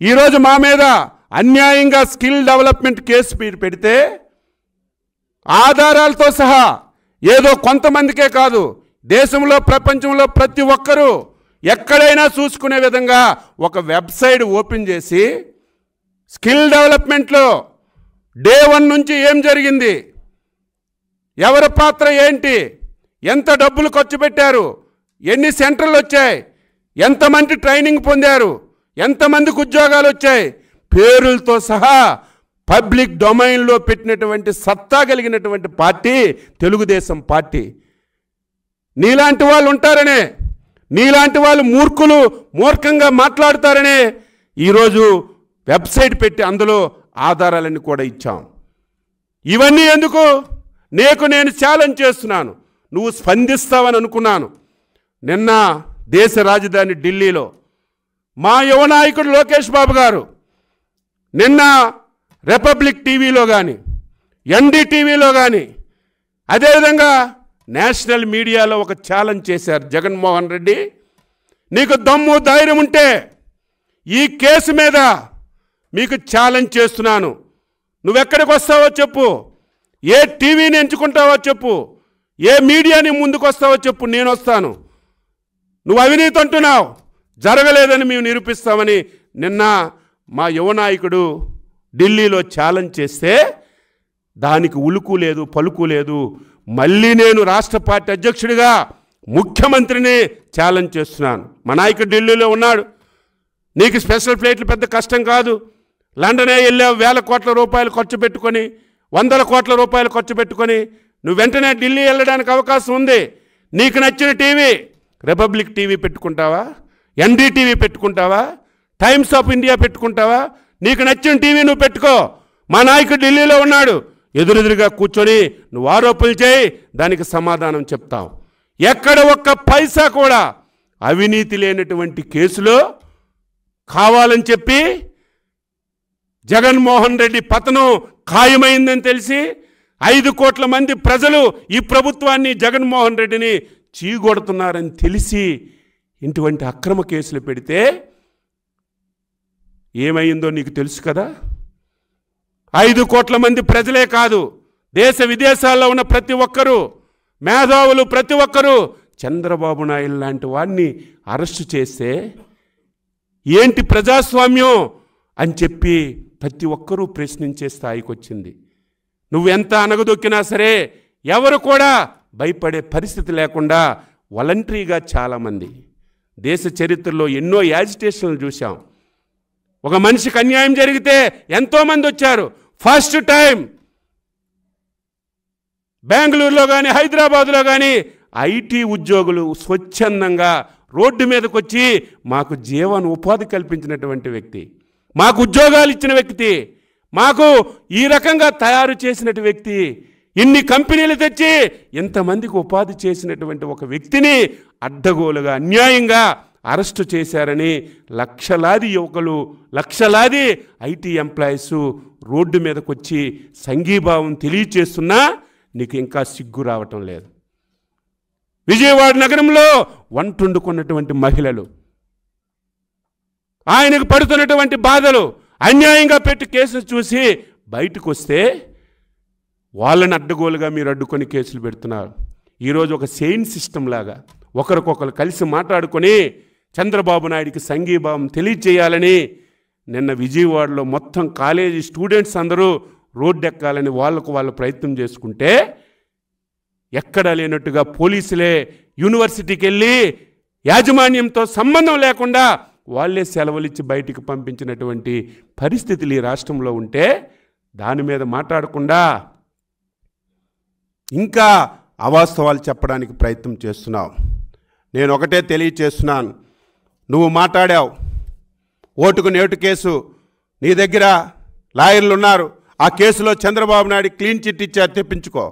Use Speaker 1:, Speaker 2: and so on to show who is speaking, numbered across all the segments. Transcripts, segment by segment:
Speaker 1: ఈరోజు మా మీద అన్యాయంగా స్కిల్ డెవలప్మెంట్ కేసు మీరు పెడితే ఆధారాలతో సహా ఏదో కొంతమందికే కాదు దేశంలో ప్రపంచంలో ప్రతి ఒక్కరూ ఎక్కడైనా చూసుకునే విధంగా ఒక వెబ్సైట్ ఓపెన్ చేసి స్కిల్ డెవలప్మెంట్లో డే వన్ నుంచి ఏం జరిగింది ఎవరి పాత్ర ఏంటి ఎంత డబ్బులు ఖర్చు పెట్టారు ఎన్ని సెంటర్లు వచ్చాయి ఎంతమంది ట్రైనింగ్ పొందారు ఎంతమందికి ఉద్యోగాలు వచ్చాయి పేరులతో సహా పబ్లిక్ డొమైన్లో పెట్టినటువంటి సత్తా కలిగినటువంటి పార్టీ తెలుగుదేశం పార్టీ నీలాంటి వాళ్ళు ఉంటారనే నీలాంటి వాళ్ళు మూర్ఖులు మూర్ఖంగా మాట్లాడతారనే ఈరోజు వెబ్సైట్ పెట్టి అందులో ఆధారాలన్నీ కూడా ఇచ్చాం ఇవన్నీ ఎందుకు నీకు నేను ఛాలెంజ్ చేస్తున్నాను నువ్వు స్పందిస్తావని అనుకున్నాను నిన్న దేశ రాజధాని ఢిల్లీలో మా యువ నాయకుడు లోకేష్ బాబు గారు నిన్న రిపబ్లిక్ టీవీలో కానీ ఎన్డీటీవీలో కానీ అదేవిధంగా నేషనల్ మీడియాలో ఒక ఛాలెంజ్ చేశారు జగన్మోహన్ రెడ్డి నీకు దమ్ము ధైర్యం ఉంటే ఈ కేసు మీద మీకు ఛాలెంజ్ చేస్తున్నాను నువ్వెక్కడికి వస్తావో చెప్పు ఏ టీవీని ఎంచుకుంటావో చెప్పు ఏ మీడియాని ముందుకు వస్తావో చెప్పు నేను వస్తాను నువ్వు అవినీతి అంటున్నావు జరగలేదని మేము నిరూపిస్తామని నిన్న మా యువ నాయకుడు ఢిల్లీలో ఛాలెంజ్ చేస్తే దానికి ఉలుకు లేదు పలుకు లేదు మళ్ళీ నేను రాష్ట్ర పార్టీ అధ్యక్షుడిగా ముఖ్యమంత్రిని ఛాలెంజ్ చేస్తున్నాను మా నాయకుడు ఢిల్లీలో ఉన్నాడు నీకు స్పెషల్ ఫ్లైట్లు పెద్ద కష్టం కాదు లండనే వెళ్ళావు వేల కోట్ల రూపాయలు ఖర్చు పెట్టుకొని వందల కోట్ల రూపాయలు ఖర్చు పెట్టుకొని నువ్వు వెంటనే ఢిల్లీ వెళ్ళడానికి అవకాశం ఉంది నీకు నచ్చిన టీవీ రిపబ్లిక్ టీవీ పెట్టుకుంటావా ఎన్డీటీవీ పెట్టుకుంటావా టైమ్స్ ఆఫ్ ఇండియా పెట్టుకుంటావా నీకు నచ్చిన టీవీ నువ్వు పెట్టుకో మా నాయకుడు ఢిల్లీలో ఉన్నాడు ఎదురెదురుగా కూర్చొని నువ్వు ఆరోపణలు చేయి దానికి సమాధానం చెప్తావు ఎక్కడ ఒక్క పైసా కూడా అవినీతి లేనటువంటి కేసులో కావాలని చెప్పి జగన్మోహన్ రెడ్డి పతనం ఖాయమైందని తెలిసి ఐదు కోట్ల మంది ప్రజలు ఈ ప్రభుత్వాన్ని జగన్మోహన్ రెడ్డిని చీగొడుతున్నారని తెలిసి ఇటువంటి అక్రమ కేసులు పెడితే ఏమైందో నీకు తెలుసు కదా ఐదు కోట్ల మంది ప్రజలే కాదు దేశ విదేశాల్లో ఉన్న ప్రతి ఒక్కరూ మేధావులు ప్రతి ఒక్కరూ చంద్రబాబు నాయుడు లాంటి వాడిని అరెస్టు చేస్తే ఏంటి ప్రజాస్వామ్యం అని చెప్పి ప్రతి ఒక్కరూ ప్రశ్నించే స్థాయికి వచ్చింది నువ్వు ఎంత అనగదొక్కినా సరే ఎవరు కూడా భయపడే పరిస్థితి లేకుండా వాలంటరీగా చాలామంది దేశ చరిత్రలో ఎన్నో యాజిటేషన్లు చూసాం ఒక మనిషికి అన్యాయం జరిగితే ఎంతోమంది వచ్చారు ఫస్ట్ టైం బెంగళూరులో కానీ హైదరాబాద్లో కానీ ఐటీ ఉద్యోగులు స్వచ్ఛందంగా రోడ్డు మీదకి వచ్చి మాకు జీవన ఉపాధి కల్పించినటువంటి వ్యక్తి మాకు ఉద్యోగాలు ఇచ్చిన వ్యక్తి మాకు ఈ రకంగా తయారు చేసినటు వ్యక్తి ఇన్ని కంపెనీలు తెచ్చి ఇంతమందికి ఉపాధి చేసినటువంటి ఒక వ్యక్తిని అడ్డగోలుగా అన్యాయంగా అరెస్టు చేశారని లక్షలాది యువకులు లక్షలాది ఐటీ ఎంప్లాయీస్ రోడ్డు మీదకి వచ్చి సంఘీభావం తెలియచేస్తున్నా నీకు ఇంకా సిగ్గు రావటం లేదు విజయవాడ నగరంలో వంటుండుకున్నటువంటి మహిళలు ఆయనకు పడుతున్నటువంటి బాధలు అన్యాయంగా పెట్టి కేసులు చూసి బయటకు వస్తే వాళ్ళని అడ్డగోలుగా మీరు అడ్డుకొని కేసులు పెడుతున్నారు ఈరోజు ఒక సెయిన్ సిస్టమ్ లాగా ఒకరికొకరు కలిసి మాట్లాడుకొని చంద్రబాబు నాయుడికి సంఘీభావం తెలియచేయాలని నిన్న విజయవాడలో మొత్తం కాలేజీ స్టూడెంట్స్ అందరూ రోడ్డు ఎక్కాలని వాళ్ళకు వాళ్ళు ప్రయత్నం చేసుకుంటే ఎక్కడా లేనట్టుగా పోలీసులే యూనివర్సిటీకి వెళ్ళి యాజమాన్యంతో సంబంధం లేకుండా వాళ్ళే సెలవులు ఇచ్చి బయటికి పంపించినటువంటి పరిస్థితులు ఈ రాష్ట్రంలో ఉంటే దాని మీద మాట్లాడకుండా ఇంకా అవాస్తవాలు చెప్పడానికి ప్రయత్నం చేస్తున్నావు నేను ఒకటే తెలియచేస్తున్నాను నువ్వు మాట్లాడావు ఓటుకు నేటు కేసు నీ దగ్గర లాయర్లు ఉన్నారు ఆ కేసులో చంద్రబాబు నాయుడు క్లీన్ చిట్ ఇచ్చారు తెప్పించుకో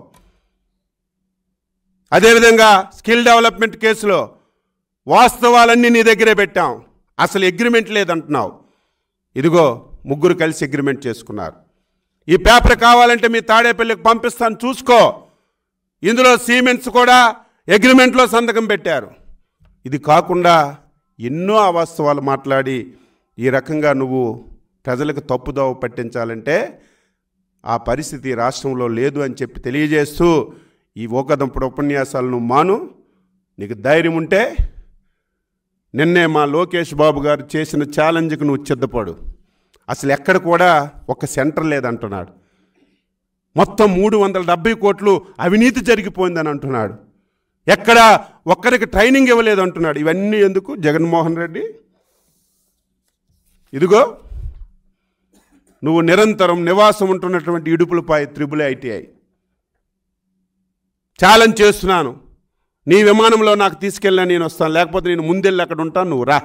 Speaker 1: అదేవిధంగా స్కిల్ డెవలప్మెంట్ కేసులో వాస్తవాలన్నీ నీ దగ్గరే పెట్టాం అసలు అగ్రిమెంట్ లేదంటున్నావు ఇదిగో ముగ్గురు కలిసి అగ్రిమెంట్ చేసుకున్నారు ఈ పేపర్ కావాలంటే మీ తాడేపల్లికి పంపిస్తాను చూసుకో ఇందులో సీమెంట్స్ కూడా అగ్రిమెంట్లో సంతకం పెట్టారు ఇది కాకుండా ఎన్నో అవాస్తవాలు మాట్లాడి ఈ రకంగా నువ్వు ప్రజలకు తప్పుదోవ పట్టించాలంటే ఆ పరిస్థితి రాష్ట్రంలో లేదు అని చెప్పి తెలియజేస్తూ ఈ ఓకదంపుడు ఉపన్యాసాలను మాను నీకు ధైర్యం ఉంటే నిన్నే మా లోకేష్ బాబు గారు చేసిన ఛాలెంజ్కి నువ్వు చిద్దపడు అసలు ఎక్కడ కూడా ఒక సెంటర్ లేదంటున్నాడు మొత్తం మూడు వందల డెబ్బై కోట్లు అవినీతి జరిగిపోయిందని అంటున్నాడు ఎక్కడ ఒక్కరికి ట్రైనింగ్ ఇవ్వలేదు అంటున్నాడు ఇవన్నీ ఎందుకు జగన్మోహన్ రెడ్డి ఇదిగో నువ్వు నిరంతరం నివాసం ఉంటున్నటువంటి ఇడుపులపై త్రిబుల్ ఐటీఐ ఛాలెంజ్ చేస్తున్నాను నీ విమానంలో నాకు తీసుకెళ్ళినా నేను వస్తాను లేకపోతే నేను ముందెళ్ళి అక్కడ ఉంటాను నువ్వు రా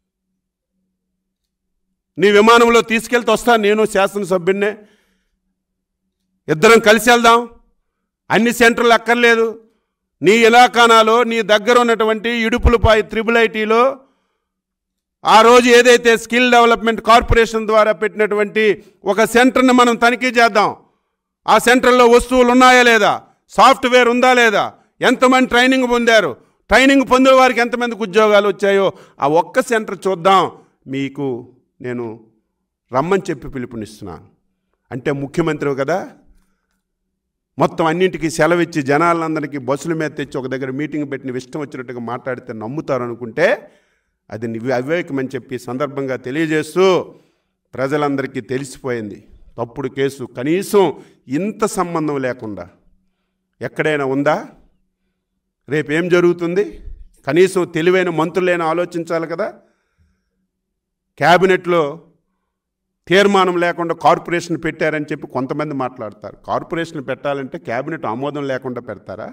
Speaker 1: నీ విమానంలో తీసుకెళ్తే వస్తాను నేను శాసనసభ్యున్నే ఇద్దరం కలిసి వెళ్దాం అన్ని సెంటర్లు అక్కర్లేదు నీ ఇలాకానాలో నీ దగ్గర ఉన్నటువంటి ఇడుపులపై త్రిబుల్ ఐటీలో ఆ రోజు ఏదైతే స్కిల్ డెవలప్మెంట్ కార్పొరేషన్ ద్వారా పెట్టినటువంటి ఒక సెంటర్ని మనం తనిఖీ చేద్దాం ఆ సెంటర్లో వస్తువులు ఉన్నాయా లేదా సాఫ్ట్వేర్ ఉందా లేదా ఎంతమంది ట్రైనింగ్ పొందారు ట్రైనింగ్ పొందిన వారికి ఎంతమందికి ఉద్యోగాలు వచ్చాయో ఆ ఒక్క సెంటర్ చూద్దాం మీకు నేను రమ్మని చెప్పి పిలుపునిస్తున్నాను అంటే ముఖ్యమంత్రి కదా మొత్తం అన్నింటికి సెలవిచ్చి జనాలందరికీ బస్సుల మీద తెచ్చి ఒక దగ్గర మీటింగ్ పెట్టిన ఇష్టం వచ్చినట్టుగా మాట్లాడితే నమ్ముతారు అనుకుంటే అది నివి అవివేకమని చెప్పి సందర్భంగా తెలియజేస్తూ ప్రజలందరికీ తెలిసిపోయింది తప్పుడు కేసు కనీసం ఇంత సంబంధం లేకుండా ఎక్కడైనా ఉందా రేపు ఏం జరుగుతుంది కనీసం తెలివైన మంత్రులైనా ఆలోచించాలి కదా క్యాబినెట్లో తీర్మానం లేకుండా కార్పొరేషన్ పెట్టారని చెప్పి కొంతమంది మాట్లాడతారు కార్పొరేషన్ పెట్టాలంటే క్యాబినెట్ ఆమోదం లేకుండా పెడతారా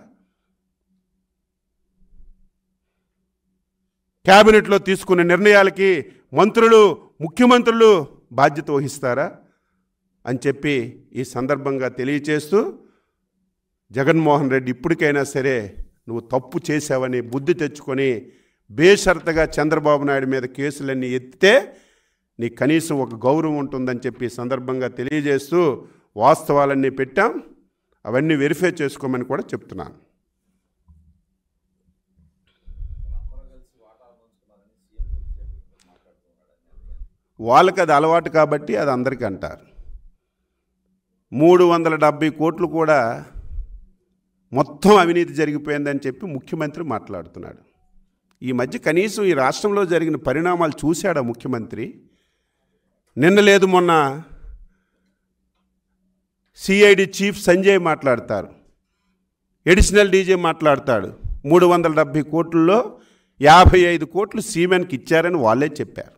Speaker 1: క్యాబినెట్లో తీసుకునే నిర్ణయాలకి మంత్రులు ముఖ్యమంత్రులు బాధ్యత వహిస్తారా అని చెప్పి ఈ సందర్భంగా తెలియచేస్తూ జగన్మోహన్ రెడ్డి ఇప్పటికైనా సరే నువ్వు తప్పు చేశావని బుద్ధి తెచ్చుకొని బేషరతగా చంద్రబాబు నాయుడు మీద కేసులన్నీ ఎత్తితే నీకు కనీసం ఒక గౌరవం ఉంటుందని చెప్పి ఈ సందర్భంగా తెలియజేస్తూ వాస్తవాలన్నీ పెట్టాం అవన్నీ వెరిఫై చేసుకోమని కూడా చెప్తున్నాను వాళ్ళకి అది అలవాటు కాబట్టి అది అందరికీ అంటారు మూడు వందల డెబ్బై కోట్లు కూడా మొత్తం అవినీతి జరిగిపోయిందని చెప్పి ముఖ్యమంత్రి మాట్లాడుతున్నాడు ఈ మధ్య కనీసం ఈ రాష్ట్రంలో జరిగిన పరిణామాలు చూశాడా ముఖ్యమంత్రి నిన్న లేదు మొన్న సిఐడి చీఫ్ సంజయ్ మాట్లాడతారు ఎడిషనల్ డీజే మాట్లాడతాడు మూడు వందల డెబ్భై కోట్లలో యాభై ఐదు కోట్లు సీమెన్కి ఇచ్చారని వాళ్ళే చెప్పారు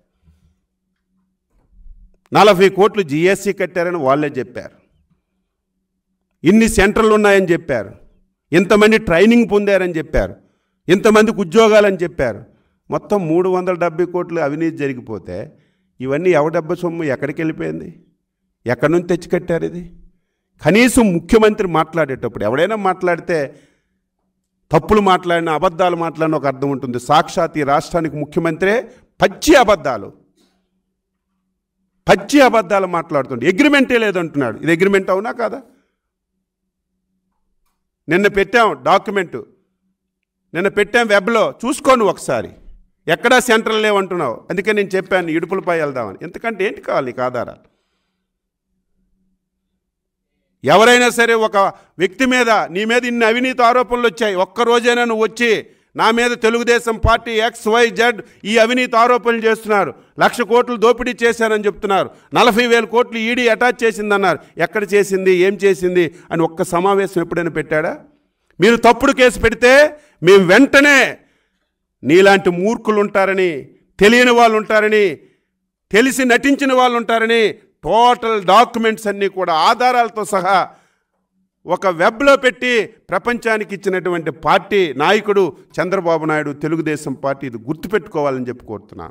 Speaker 1: నలభై కోట్లు జిఎస్సి కట్టారని వాళ్ళే చెప్పారు ఇన్ని సెంటర్లు ఉన్నాయని చెప్పారు ఇంతమంది ట్రైనింగ్ పొందారని చెప్పారు ఇంతమందికి ఉద్యోగాలని చెప్పారు మొత్తం మూడు వందల డెబ్బై కోట్లు అవినీతి జరిగిపోతే ఇవన్నీ ఎవడెబ్బ సొమ్ము ఎక్కడికి వెళ్ళిపోయింది ఎక్కడి నుంచి తెచ్చి కట్టారు ఇది కనీసం ముఖ్యమంత్రి మాట్లాడేటప్పుడు ఎవడైనా మాట్లాడితే తప్పులు మాట్లాడిన అబద్ధాలు మాట్లాడిన ఒక అర్థం ఉంటుంది సాక్షాత్ ఈ రాష్ట్రానికి ముఖ్యమంత్రే పచ్చి అబద్ధాలు పచ్చి అబద్ధాలు మాట్లాడుతుండే అగ్రిమెంటే లేదంటున్నాడు ఇది అగ్రిమెంట్ అవునా కాదా నిన్న పెట్టాం డాక్యుమెంటు నిన్న పెట్టాం వెబ్లో చూసుకోను ఒకసారి ఎక్కడా సెంట్రల్ లేవంటున్నావు అందుకే నేను చెప్పాను ఇడుపులపై వెళ్దామని ఎందుకంటే ఏంటి కావాలి నీకు ఆధారాలు ఎవరైనా సరే ఒక వ్యక్తి మీద నీ మీద ఇన్ని అవినీతి ఆరోపణలు వచ్చాయి ఒక్క రోజైనా నువ్వు వచ్చి నా మీద Telugu Desam party X Y Z ఈ అవినీతి ఆరోపణలు చేస్తున్నారు లక్ష కోట్లు దోపిడీ చేశారని చెప్తున్నారు నలభై వేల కోట్లు ఈడీ అటాచ్ చేసిందన్నారు ఎక్కడ చేసింది ఏం చేసింది అని ఒక్క సమావేశం ఎప్పుడైనా పెట్టాడా మీరు తప్పుడు కేసు పెడితే మేము వెంటనే నీలాంటి మూర్ఖులు ఉంటారని తెలియని వాళ్ళు ఉంటారని తెలిసి నటించిన వాళ్ళు ఉంటారని టోటల్ డాక్యుమెంట్స్ అన్నీ కూడా ఆధారాలతో సహా ఒక వెబ్లో పెట్టి ప్రపంచానికి ఇచ్చినటువంటి పార్టీ నాయకుడు చంద్రబాబు నాయుడు తెలుగుదేశం పార్టీ ఇది గుర్తుపెట్టుకోవాలని చెప్పి కోరుతున్నాను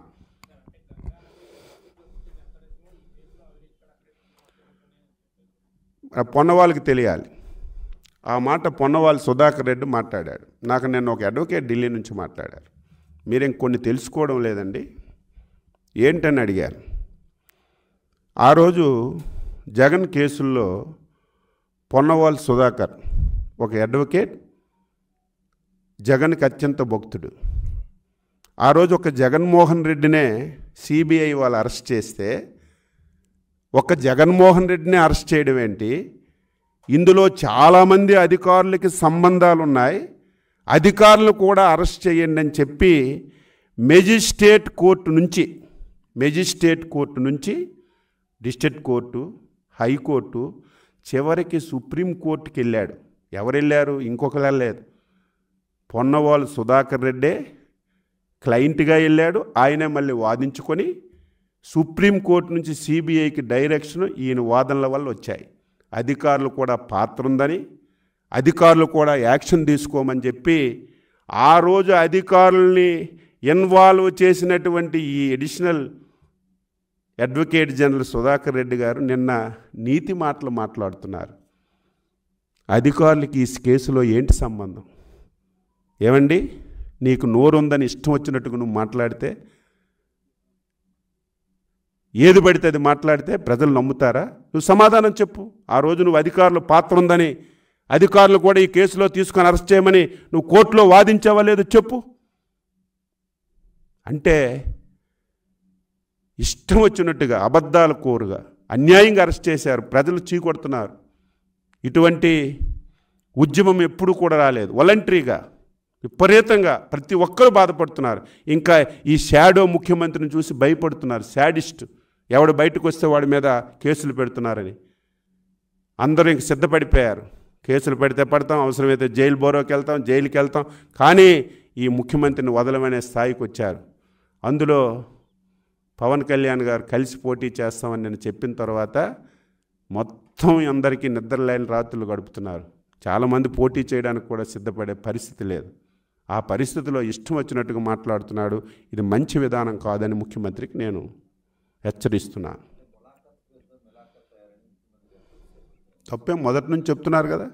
Speaker 1: ఆ పొన్నవాళ్ళకి తెలియాలి ఆ మాట పొన్నవాళ్ళు సుధాకర్ రెడ్డి మాట్లాడాడు నాకు నేను ఒక అడ్వకేట్ ఢిల్లీ నుంచి మాట్లాడారు మీరేం కొన్ని తెలుసుకోవడం లేదండి ఏంటని అడిగారు ఆ రోజు జగన్ కేసుల్లో పొన్నవాళ్ళు సుధాకర్ ఒక అడ్వకేట్ జగన్కి అత్యంత భక్తుడు ఆ రోజు ఒక జగన్మోహన్ రెడ్డినే సిబిఐ వాళ్ళు అరెస్ట్ చేస్తే ఒక జగన్మోహన్ రెడ్డిని అరెస్ట్ చేయడం ఏంటి ఇందులో చాలామంది అధికారులకి సంబంధాలు ఉన్నాయి అధికారులు కూడా అరెస్ట్ చేయండి అని చెప్పి మెజిస్ట్రేట్ కోర్టు నుంచి మెజిస్ట్రేట్ కోర్టు నుంచి డిస్ట్రిక్ట్ కోర్టు హైకోర్టు చివరికి సుప్రీంకోర్టుకి వెళ్ళాడు ఎవరు వెళ్ళారు ఇంకొకరు వెళ్ళలేదు పొన్నవాళ్ళు సుధాకర్ రెడ్డే క్లయింట్గా వెళ్ళాడు ఆయనే మళ్ళీ వాదించుకొని సుప్రీంకోర్టు నుంచి సిబిఐకి డైరెక్షన్ ఈయన వాదనల వల్ల వచ్చాయి అధికారులు కూడా పాత్ర ఉందని అధికారులు కూడా యాక్షన్ తీసుకోమని చెప్పి ఆ రోజు అధికారుల్ని ఇన్వాల్వ్ చేసినటువంటి ఈ additional advocate general Sudhakar Reddy గారు నిన్న నీతి మాటలు మాట్లాడుతున్నారు అధికారులకి ఈ కేసులో ఏంటి సంబంధం ఏమండి నీకు నోరు ఉందని ఇష్టం వచ్చినట్టుగా నువ్వు మాట్లాడితే ఏది పడితే అది మాట్లాడితే ప్రజలు నమ్ముతారా నువ్వు సమాధానం చెప్పు ఆ రోజు నువ్వు అధికారులు పాత్ర ఉందని అధికారులు కూడా ఈ కేసులో తీసుకొని అరెస్ట్ చేయమని నువ్వు కోర్టులో వాదించావా లేదు చెప్పు అంటే ఇష్టం వచ్చినట్టుగా అబద్ధాల కోరుగా అన్యాయంగా అరెస్ట్ చేశారు ప్రజలు చీకొడుతున్నారు ఇటువంటి ఉద్యమం ఎప్పుడు కూడా రాలేదు వాలంటరీగా విపరీతంగా ప్రతి ఒక్కరూ బాధపడుతున్నారు ఇంకా ఈ షాడో ముఖ్యమంత్రిని చూసి భయపడుతున్నారు శాడిస్ట్ ఎవడు బయటకు వస్తే వాడి మీద కేసులు పెడుతున్నారని అందరూ ఇంక సిద్ధపడిపోయారు కేసులు పెడితే పడతాం అవసరమైతే జైలు బోరోకి వెళ్తాం జైలుకి వెళ్తాం కానీ ఈ ముఖ్యమంత్రిని వదలమనే స్థాయికి వచ్చారు అందులో పవన్ కళ్యాణ్ గారు కలిసి పోటీ చేస్తామని నేను చెప్పిన తర్వాత మొత్తం అందరికీ నిద్రలేని రాత్రులు గడుపుతున్నారు చాలామంది పోటీ చేయడానికి కూడా సిద్ధపడే పరిస్థితి లేదు ఆ పరిస్థితిలో ఇష్టం వచ్చినట్టుగా మాట్లాడుతున్నాడు ఇది మంచి విధానం కాదని ముఖ్యమంత్రికి నేను హెచ్చరిస్తున్నాను తప్పే మొదటి నుంచి చెప్తున్నారు కదా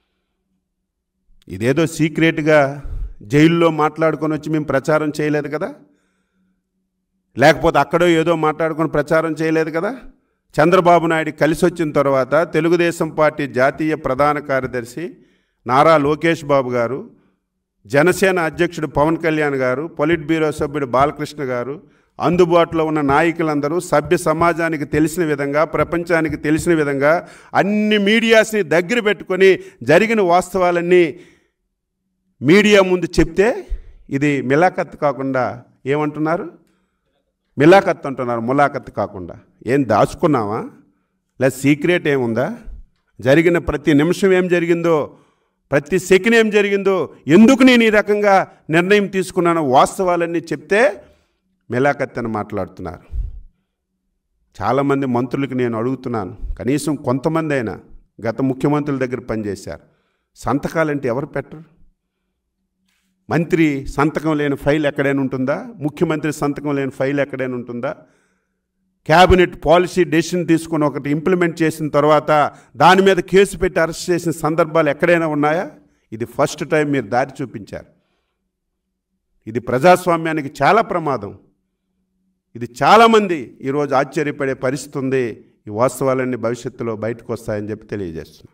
Speaker 1: ఇదేదో సీక్రెట్గా జైల్లో మాట్లాడుకొని వచ్చి మేము ప్రచారం చేయలేదు కదా లేకపోతే అక్కడో ఏదో మాట్లాడుకొని ప్రచారం చేయలేదు కదా చంద్రబాబు నాయుడు కలిసి వచ్చిన తర్వాత తెలుగుదేశం పార్టీ జాతీయ ప్రధాన కార్యదర్శి నారా లోకేష్ బాబు గారు జనసేన అధ్యక్షుడు పవన్ కళ్యాణ్ గారు పొలిట్ బ్యూరో సభ్యుడు బాలకృష్ణ గారు అందుబాటులో ఉన్న నాయకులందరూ సభ్య సమాజానికి తెలిసిన విధంగా ప్రపంచానికి తెలిసిన విధంగా అన్ని మీడియాస్ని దగ్గర పెట్టుకొని జరిగిన వాస్తవాలన్నీ మీడియా ముందు చెప్తే ఇది మిలాఖత్ కాకుండా ఏమంటున్నారు మిలాఖత్ అంటున్నారు ములాఖత్ కాకుండా ఏం దాచుకున్నావా లేదా సీక్రెట్ ఏముందా జరిగిన ప్రతి నిమిషం ఏం జరిగిందో ప్రతి సెకండ్ ఏం జరిగిందో ఎందుకు నేను ఈ రకంగా నిర్ణయం తీసుకున్నానో వాస్తవాలన్నీ చెప్తే మిలాఖత్ అని మాట్లాడుతున్నారు చాలామంది మంత్రులకి నేను అడుగుతున్నాను కనీసం కొంతమంది అయినా గత ముఖ్యమంత్రుల దగ్గర పనిచేశారు సంతకాలంటే ఎవరు పెట్టరు మంత్రి సంతకం లేని ఫైల్ ఎక్కడైనా ఉంటుందా ముఖ్యమంత్రి సంతకం లేని ఫైల్ ఎక్కడైనా ఉంటుందా క్యాబినెట్ పాలసీ డెసిషన్ తీసుకుని ఒకటి ఇంప్లిమెంట్ చేసిన తర్వాత దాని మీద కేసు పెట్టి అరెస్ట్ చేసిన సందర్భాలు ఎక్కడైనా ఉన్నాయా ఇది ఫస్ట్ టైం మీరు దారి చూపించారు ఇది ప్రజాస్వామ్యానికి చాలా ప్రమాదం ఇది చాలామంది ఈరోజు ఆశ్చర్యపడే పరిస్థితి ఉంది ఈ వాస్తవాలన్నీ భవిష్యత్తులో బయటకు వస్తాయని చెప్పి తెలియజేస్తున్నాను